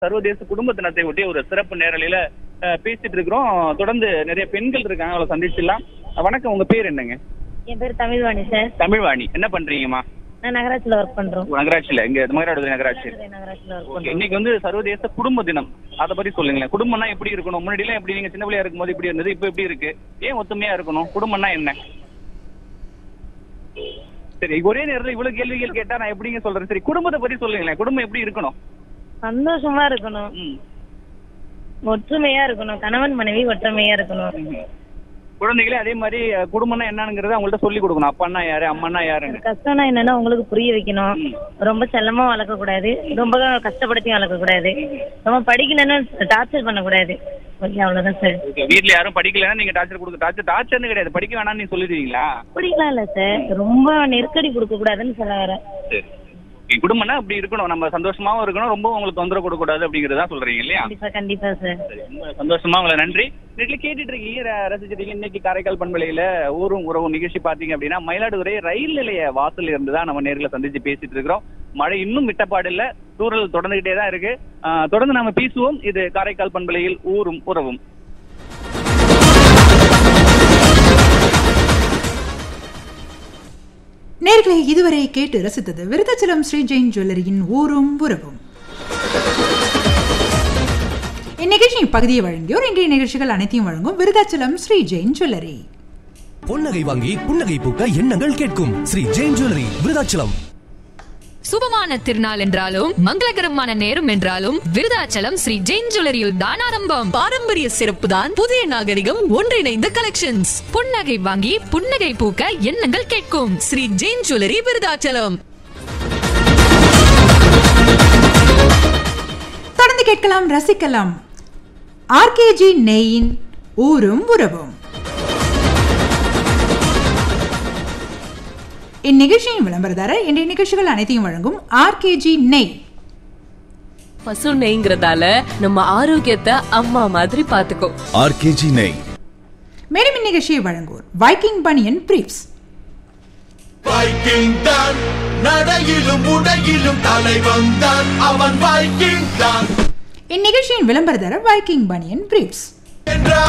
சர்வதேச குடும்ப தினத்தை ஒட்டி ஒரு சிறப்பு நேரலையில அஹ், பேசிட்டு இருக்கிறோம் தொடர்ந்து நிறைய பெண்கள் இருக்காங்க அவளை சந்திச்சிடலாம் அஹ், வணக்கம் உங்க பேர் என்னங்க என் பேர் தமிழ்வாணி சார் தமிழ்வாணி என்ன பண்றீங்கம்மா நான் நகராட்சியில் ஒர்க் பண்றோம் நகராட்சியில இங்க மயிலாடுதுறை நகராட்சி நகராட்சியில் ஒர்க் ஓகே பண்றோம் இன்னைக்கு வந்து சர்வதேச குடும்ப தினம் அதை பத்தி சொல்லுங்களேன் குடும்பம்னா எப்படி இருக்கணும் முன்னாடி எல்லாம் எப்படி நீங்க சின்ன பிள்ளையா இருக்கும்போது இப்படி இருந்தது இப்போ எப்படி இருக்கு ஏன் ஒத்துமையா இருக்கணும் குடும்பம்னா என்ன சரி ஒரே நேரத்துல இவ்வளவு கேள்விகள் கேட்டா நான் எப்படிங்க சொல்றேன் சரி குடும்பத்தை பத்தி சொல்லுங்களேன் குடும்பம் எப்படி இருக்கணும் சந்தோஷமா இருக்கணும் ம். ஒற்றுமையா இருக்கணும் கணவன் மனைவி ஒற்றுமையா இருக்கணும் ம். குழந்தைகளே அதே மாதிரி அஹ், குடும்பம்னா என்னங்கிறத அவங்கள்ட்ட சொல்லி கொடுக்கணும் அப்பா யாரு அம்மானா யாருன்னு கஷ்டம்னா என்னன்னா உங்களுக்கு புரிய வைக்கணும் ம். ரொம்ப செல்லமா வளர்க்க கூடாது ரொம்ப கஷ்டப்படுத்தி வளர்க்க கூடாது ரொம்ப படிக்கலன்னு டார்ச்சர் பண்ணக்கூடாது ஓகே அவ்வளவுதான் சார் ஓகே வீட்ல யாரும் படிக்கலன்னா நீங்க டார்ச்சர் கொடுக்க டார்ச்சர் டார்ச்சர்னு கிடையாது படிக்க வேணாம்னு நீங்க சொல்லிடுவீங்களா அப்படிலாம் இல்ல சார் ரொம்ப நெருக்கடி கொடுக்க கூடாதுன்னு சொல்ல வரேன் சரி ஓகே, குடும்பம்னா அப்படி இருக்கணும் நம்ம சந்தோஷமாவும் இருக்கணும் ரொம்ப உங்களுக்கு தொந்தரவு கொடுக்க கூடாது அப்படிங்கறதா சொல்றீங்க இல்லையா கண்டிப்பா கண்டிப்பா சார் சரி, ரொம்ப சந்தோஷமா உங்களை நன்றி நெட்ல கேட்டுட்டு இருக்கீங்க ர- ரசிச்சிட்டீங்க இன்னைக்கு காரைக்கால் பண்பலையில ஊரும் உறவும் நிகழ்ச்சி பாத்தீங்க அப்படின்னா மயிலாடுதுறை ரயில் நிலைய வாசல் இருந்து தான் நம்ம நேர்ல சந்திச்சு பேசிட்டு இருக்கிறோம் மழை இன்னும் விட்டப்பாடு இல்ல தூரல் தொடர்ந்துகிட்டே தான் இருக்கு ஆஹ், தொடர்ந்து நாம பேசுவோம் இது காரைக்கால் பண்பலையில் ஊரும் உறவும் நேர்களை இதுவரை கேட்டு ரசித்தது விருதாச்சலம் ஸ்ரீ ஜெயின் ஜுவல்லரியின் ஊரும் உறவும் இந்நிகழ்ச்சியின் பகுதியை வழங்கியோர் இன்றைய நிகழ்ச்சிகள் அனைத்தையும் வழங்கும் விருதாச்சலம் ஸ்ரீ ஜெயின் ஜுவல்லரி பொன்னகை வாங்கி புன்னகை பூக்க எண்ணங்கள் கேட்கும் ஸ்ரீ ஜெயின் ஜுவல்லரி விருதாச்சலம் சுபமான திருநாள் என்றாலும் மங்களகரமான நேரம் என்றாலும் விருதாச்சலம் ஸ்ரீ ஜெயின் ஜுவல்லரியில் தான் ஆரம்பம் பாரம்பரிய சிறப்பு தான் புதிய நாகரிகம் ஒன்றிணைந்த கலெக்ஷன்ஸ் புன்னகை வாங்கி புன்னகை பூக்க எண்ணங்கள் கேட்கும் ஸ்ரீ ஜெயின் ஜுவல்லரி விருதாச்சலம் தொடர்ந்து கேட்கலாம் ரசிக்கலாம் ஆர்கேஜி நெய்யின் ஊரும் உறவும் இந்நிகழ்ச்சியின் விளம்பரதாரர் இன்றைய நிகழ்ச்சிகள் அனைத்தையும் வழங்கும் ஆர்கேஜி நெய் பசு நெய்ங்கிறதால நம்ம ஆரோக்கியத்தை அம்மா மாதிரி பாத்துக்கோ ஆர்கேஜி நெய் மேலும் இந்நிகழ்ச்சியை வழங்குவோர் வைக்கிங் பனியன் பிரீப்ஸ் வைக்கிங் தான் நடையிலும் உடையிலும் தலைவன் தான் அவன் வைக்கிங் தான் இந்நிகழ்ச்சியின் விளம்பரதாரர் வைக்கிங் பனியன் பிரீப்ஸ் என்ற